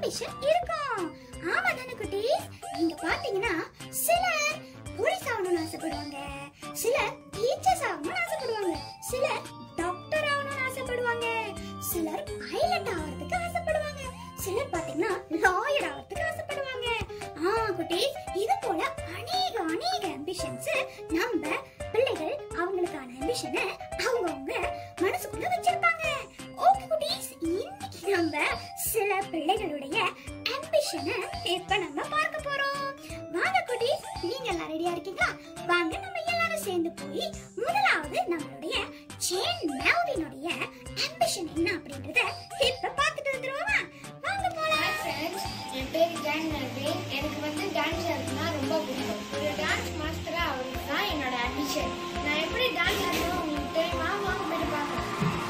Ambition இருக்கும் ஆமா தானே குட்டீஸ் நீங்க பாத்தீங்கன்னா சிலர் போலீஸ் ஆகணும்னு ஆசைப்படுவாங்க சிலர் டீச்சர்ஸ் ஆகணும்னு ஆசைப்படுவாங்க சிலர் டாக்டர் ஆகணும்னு ஆசைப்படுவாங்க சிலர் பைலட் ஆகிறதுக்கு ஆசைப்படுவாங்க சிலர் பாத்தீங்கன்னா லாயர் ஆகிறதுக்கு ஆசைப்படுவாங்க ஆ குட்டீஸ் இது போல அநேக அநேக அம்பிஷன்ஸ் நம்ம பிள்ளைகள் அவங்களுக்கான அம்பிஷனை அவங்கவங்க மனசுக்குள்ள வச்சிருப்பாங்க ஓகே குட்டீஸ் இன்னைக்கு நம்ம சில பிள்ளைகளுடைய அம்பிஷனை இப்ப நம்ம பார்க்க போறோம் வாங்க குட்டீஸ் நீங்க எல்லாம் ரெடியா இருக்கீங்களா வாங்க நம்ம எல்லாரும் சேர்ந்து போய் முதலாவது நம்மளுடைய ஜேன் மெல்வினுடைய அம்பிஷன் என்ன அப்படின்றத இப்ப பார்த்துட்டு வந்துருவோமா வாங்க போலாம் ஹாய் ஃப்ரெண்ட்ஸ் என் பேர் ஜான் மெல்வின் எனக்கு வந்து டான்ஸ் ஆடுறதுனா ரொம்ப பிடிக்கும் ஒரு டான்ஸ் மாஸ்டராக ஆகிறது தான் என்னோட அம்பிஷன் நான் எப்படி டான்ஸ் ஆடுறோம் உங்களுக்கு தெரியுமா வாங்க போய் பார்க்கலாம்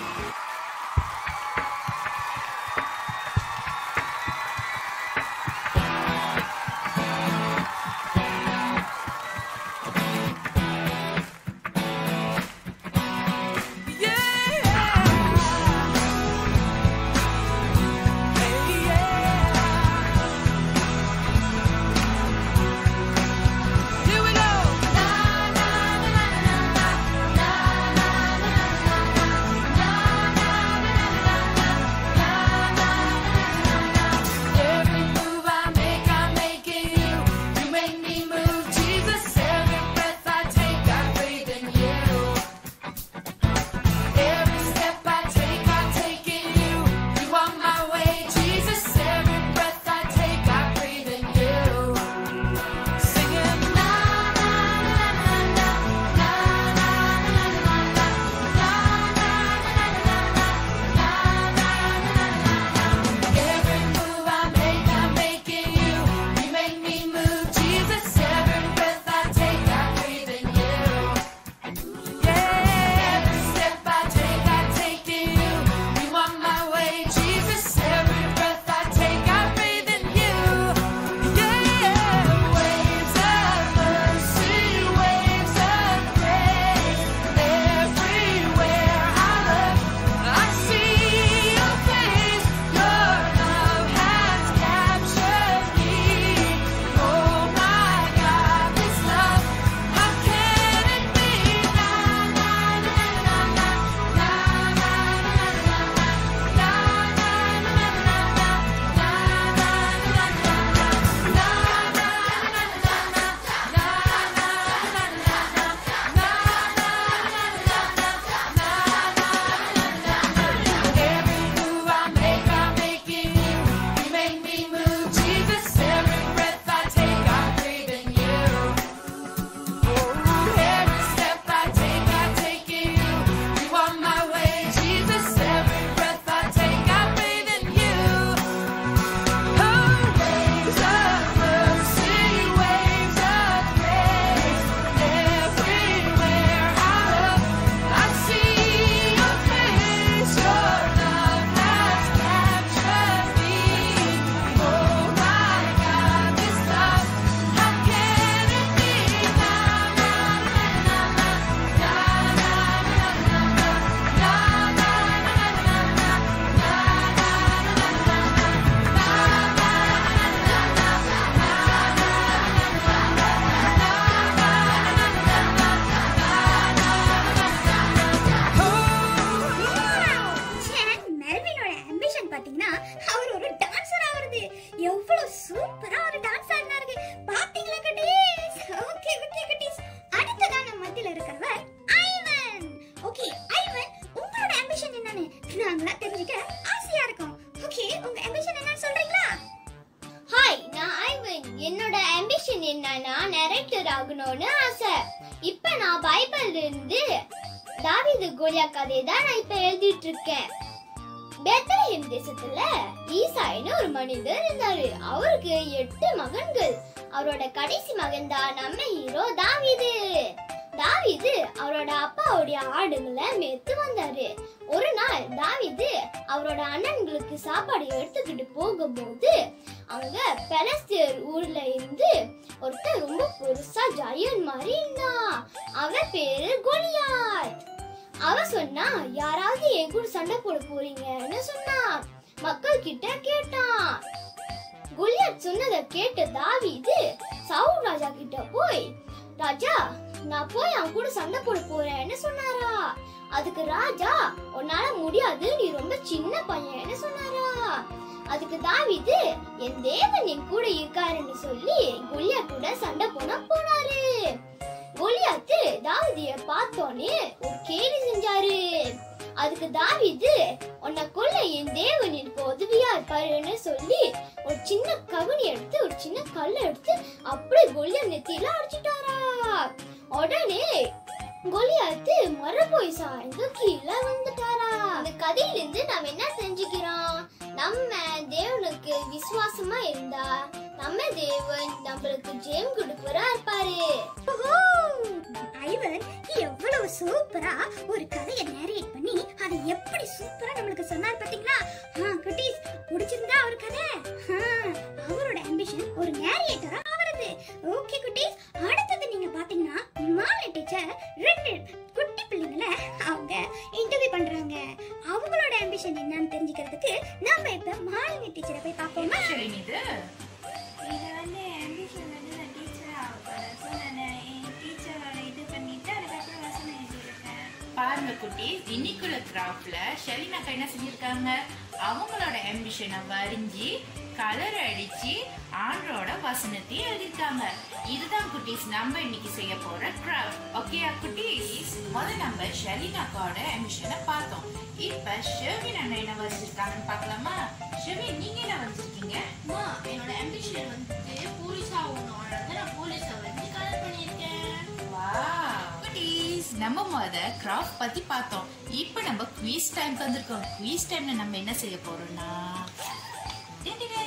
Every move I make, I'm making you. You make me move, Jesus. Every breath I take, I breathe in you. Every step I take, I'm taking you. You are my way, Jesus. Every breath I take, I breathe in you. Singing na na na na na na na na na Every move I make, I'm making you. You make me move, Jesus. Every breath I take, I breathe in you. Yeah. Every step I take, I take in you. You are my way, Jesus. Every breath I take, I breathe in you. Yeah. Waves of mercy, waves of grace. Everywhere I look, I see your face. Your love has captured me. Oh my God, this love, how can it be? Na na na na na na na na Every move I make, I'm making you. You make me move, Jesus. Every breath I take, I breathe in you. Every step I take, I take in you. You are my way, Jesus. Every breath I take, I breathe in you. Oh, waves of mercy, waves of grace. Everywhere I look, I see your face. Your love has captured me. Oh my God, this love, how can it be? Na na na na na na na na na Jane மெல்வினோட ambition பாத்தீங்கன்னா அவர் ஒரு dancer ஆவறது எவ்வளவு சூப்பரா ஒரு dance ஆடினாரு பாத்தீங்களா குட்டீஸ் okay okay குட்டீஸ் அடுத்ததா நம்ம மத்தியில இருக்கிறவர் ஐவன் ஓகே ஐவன் உங்களோட அம்பிஷன் என்னன்னு நாங்களா தெரிஞ்சுக்க ஆசையா இருக்கோம் ஓகே உங்க அம்பிஷன் என்னன்னு சொல்றீங்களா ஹாய் நான் ஐவன் என்னோட அம்பிஷன் என்னன்னா நரேட்டர் ஆகணும்னு ஆசை இப்ப நான் பைபிள்ல இருந்து தாவீது கோலியா கதையை தான் நான் இப்ப எழுதிட்டு இருக்கேன் பெத்லஹேம் தேசத்துல ஈசாயின்னு ஒரு மனிதர் இருந்தாரு அவருக்கு எட்டு மகன்கள் அவரோட கடைசி மகன் தான் நம்ம ஹீரோ தாவீது தாவீது அவரோட அப்பாவுடைய ஆடுங்களை மேத்து வந்தாரு ஒரு நாள் தாவீது அவரோட அண்ணன்களுக்கு சாப்பாடு எடுத்துக்கிட்டு போகும்போது அங்க பெலஸ்தியர் ஊர்ல இருந்து ஒருத்தன் ரொம்ப பெருசா ஜாயன் மாதிரி இருந்தான் அவன் பேரு கோலியாத் அவன் சொன்னா யாராவது என் கூட சண்டை போட போறீங்கன்னு சொன்னான் மக்கள் கிட்ட கேட்டான் குலியாத் சொன்னதை கேட்ட தாவீது சவுல் ராஜா கிட்ட போய் ராஜா நான் போய் அவன் கூட சண்டை போட போறேன்னு சொன்னாரா அதுக்கு ராஜா உன்னால முடியாது நீ ரொம்ப சின்ன பையன்னு சொன்னாரா அதுக்கு தாவீது என் தேவன் என் கூட இருக்காருன்னு சொல்லி குலியாத் கூட சண்டை போனா போனாரு கோலியாத்து தாவீதிய பார்த்தோன்னே ஒரு கேலி செஞ்சாரு அதுக்கு தாவீது உன்னை கொல்ல என் தேவன் எனக்கு உதவியா இருப்பாருன்னு சொல்லி ஒரு சின்ன கவனி எடுத்து ஒரு சின்ன கல் எடுத்து அப்படியே கொல்லியா நெத்தியில அடிச்சுட்டாரா உடனே கோலியாத்து மர போய் சாய்ந்து கீழே வந்துட்டாரா இந்த கதையிலிருந்து நாம என்ன செஞ்சுக்கிறோம் நம்ம தேவனுக்கு விசுவாசமா இருந்தா நம்ம தேவன் நம்மளுக்கு ஜெயம் கொடுப்பரா இருப்பாரு ஐவன் எவ்வளவு சூப்பரா ஒரு கதையை நேரேட் பண்ணி அதை எப்படி சூப்பரா நம்மளுக்கு சொன்னார் பாத்தீங்களா ஆ குட்டீஸ் பிடிச்சிருந்தா அவர் கதை ஆ, அவரோட அம்பிஷன் ஒரு நேரேட்டரா ஆவறது ஓகே குட்டீஸ் அடுத்தது நீங்க பாத்தீங்கன்னா மாலை டீச்சர் ரெண்டு குட்டி பிள்ளைங்கள அவங்க இன்டர்வியூ பண்றாங்க அவங்களோட அம்பிஷன் என்னன்னு தெரிஞ்சுக்கிறதுக்கு நம்ம இப்ப மாலினி டீச்சரை போய் பார்ப்போமா சரி இது இது வந்து ஆம்பிஷன் வந்து நான் டீச்சர் ஆகக்கூடாது ஸோ நான் என் டீச்சரோட இது பண்ணிட்டு அதுக்கப்புறம் வசனம் எழுதியிருக்கேன் பாருங்க குட்டி இன்னைக்குள்ள கிராஃப்ட்ல ஷெலினாக்கா என்ன செஞ்சிருக்காங்க அவங்களோட ஆம்பிஷனை வரைஞ்சி கலர் அடிச்சு ஆண்டோட வசனத்தையும் எழுதிருக்காங்க இதுதான் குட்டீஸ் நம்ம இன்னைக்கு செய்ய போற கிராஃப்ட் ஓகேயா குட்டீஸ் முதல்ல நம்ம ஷெலினாக்காவோட ஆம்பிஷனை பார்த்தோம் இப்ப ஷெவின் அண்ணா என்ன வரைஞ்சிருக்காங்கன்னு பார்க்கலாமா ஷெவின் நீங்க என்ன வரைஞ்சிருக்கீங்க அம்மா என்னோட அம்பிஷன் வந்து போலீஸ் ஆகணும் நான் போலீஸை வந்து கலர் பண்ணியிருக்கேன் குட்டீஸ் நம்ம முத கிராஃப்ட் பத்தி பார்த்தோம் இப்போ நம்ம குவீஸ் டைம் வந்திருக்கோம் குவீஸ் டைம்ல நம்ம என்ன செய்ய போறோம்னா டிடிடே.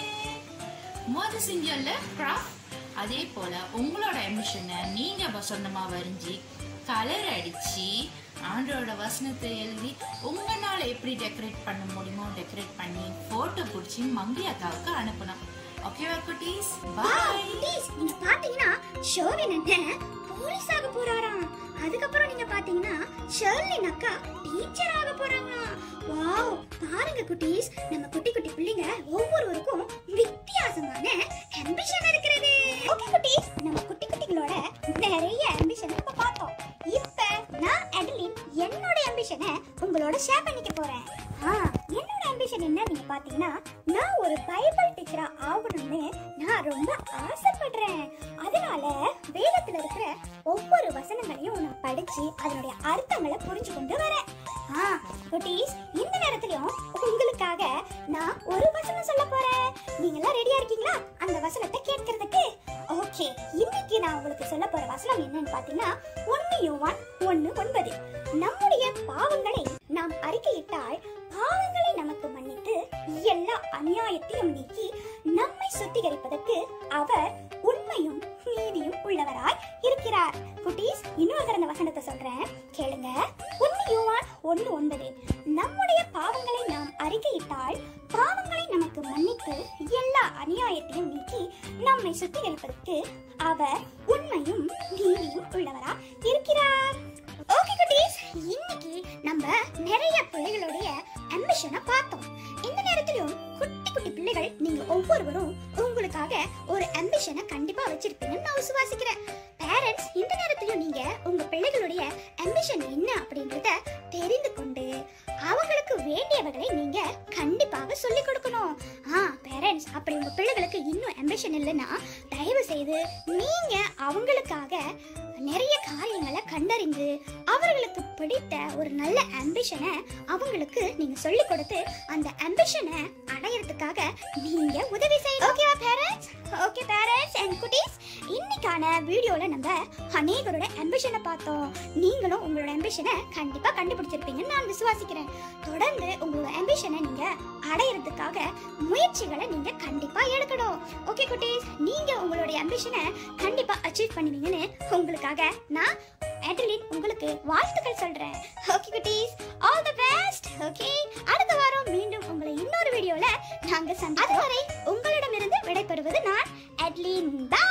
முத செஞ்சோம்ல கிராஃப்ட் அதே போல உங்களோட எமிஷனை நீங்க வ- சொந்தமா வரைஞ்சி கலர் அடிச்சு ஆண்டோட வசனத்தை எழுதி உங்களால எப்படி டெக்கரேட் பண்ண முடியுமோ டெக்கரேட் பண்ணி போட்டோ பிடிச்சி மங்கி அக்காவுக்கு அனுப்பணும் ஓகேவா குட்டீஸ் பாய் ப்ளீஸ் நீங்க பாத்தீங்கன்னா ஷோவின் அண்ணன் போலீஸ் ஆக போறாராம் அதுக்கப்புறம் நீங்க பாத்தீங்கன்னா ஷர்லின் அக்கா டீச்சர் ஆக போறாங்களாம் வாவ் பாருங்க குட்டீஸ் நம்ம குட்டி குட்டி பிள்ளைங்க ஒவ்வொருவருக்கும் வித்தியாசமான அம்பிஷன் இருக்கிறது ஓகே குட்டீஸ் நம்ம குட்டி குட்டிகளோட நிறைய அம்பிஷன் நம்ம பார்த்தோம் இப்ப நான் அடலின் என்னோட அம்பிஷனை உங்களோட ஷேர் பண்ணிக்க போறேன் ஆ என்னோட அம்பிஷன் என்ன நீங்க பாத்தீங்கன்னா நான் ஒரு பைபிள் டீச்சரா ஆகணும்னு நான் ரொம்ப ஆசைப்படுறேன் அதனால வேதத்துல இருக்கிற ஒவ்வொரு வசனங்களையும் நான் படிச்சு அதனுடைய அர்த்தங்களை புரிஞ்சு கொண்டு வரேன் ஆ குட்டீஸ் இந்த நேரத்திலயும் உங்களுக்காக நான் ஒரு வசனம் சொல்ல போறேன் நீங்க எல்லாம் ரெடியா இருக்கீங்களா அந்த வசனத்தை கேட்கறதுக்கு ஓகே இன்னைக்கு நான் உங்களுக்கு சொல்ல போற வசனம் என்னன்னு பாத்தீங்கன்னா ஒன்னு யோவான் ஒன்னு ஒன்பது நம்முடைய பாவங்களை நாம் அறிக்கையிட்டால் பாவங்களை நமக்கு மன்னித்து எல்லா அநியாயத்தையும் நீக்கி நம்மை சுத்திகரிப்பதற்கு அவர் உண்மையும் நீதியும் உள்ளவராய் இருக்கிறார் குட்டீஸ் இன்னொரு தடவை இந்த வசனத்தை சொல்றேன் கேளுங்க ஒன்னு யோவான் ஒன்னு ஒன்பது நம்முடைய பாவங்களை நாம் அறிக்கையிட்டால் பாவங்களை நமக்கு மன்னித்து எல்லா அநியாயத்தையும் நீக்கி நம்மை சுத்திகரிப்பதற்கு அவர் உண்மையும் நீதியும் உள்ளவரா இருக்கிறார் ஓகே குட்டீஸ் இன்னைக்கு நம்ம நிறைய பிள்ளைகளுடைய அம்பிஷனை பார்த்தோம் இந்த நேரத்திலும் குட்டி குட்டி பிள்ளைகள் நீங்க ஒவ்வொருவரும் உங்களுக்காக ஒரு அம்பிஷனை கண்டிப்பா வச்சிருப்பீங்கன்னு நான் விசுவாசிக்கிறேன் பேரண்ட்ஸ் இந்த நேரத்திலும் நீங்க உங்க பிள்ளைகளுடைய அம்பிஷன் என்ன அப்படின்றத தெரிந்து கொண்டு அவங்களுக்கு வேண்டியவர்களை நீங்க கண்டிப்பாக சொல்லிக் கொடுக்கணும் ஆ பேரண்ட்ஸ் அப்படி உங்க பிள்ளைகளுக்கு இன்னும் அம்பிஷன் இல்லைன்னா தயவு செய்து நீங்க அவங்களுக்காக நிறைய காரியங்களை கண்டறிந்து அவர்களுக்கு பிடித்த ஒரு நல்ல அம்பிஷனை அவங்களுக்கு நீங்க சொல்லிக் கொடுத்து அந்த அம்பிஷனை அடையறதுக்காக நீங்க உதவி செய்யணும் ஓகேவா பேரண்ட்ஸ் ஓகே பேரண்ட்ஸ் அண்ட் குட்டீஸ் இன்னைக்கான வீடியோல நம்ம அநேகரோட அம்பிஷனை பார்த்தோம் நீங்களும் உங்களோட அம்பிஷனை கண்டிப்பா கண்டுபிடிச்சிருப்பீங்கன்னு நான் விசுவாசிக்கிறேன் தொடர்ந்து உங்களோட அம்பிஷனை நீங்க அடையறதுக்காக முயற்சிகளை நீங்க கண்டிப்பா எடுக்கணும் ஓகே குட்டீஸ் நீங்க உங்களுடைய அம்பிஷனை கண்டிப்பா அச்சீவ் பண்ணுவீங்கன்னு உங்களுக்காக நான் அட்லின் உங்களுக்கு வாழ்த்துக்கள் சொல்றேன் ஓகே குட்டீஸ் ஆல் தி பெஸ்ட் ஓகே அடுத்த வாரம் மீண்டும் உங்களை இன்னொரு வீடியோல நாங்க சந்திப்போம் அதுவரை உங்களிடமிருந்து விடைபெறுவது நான் அட்லின் பை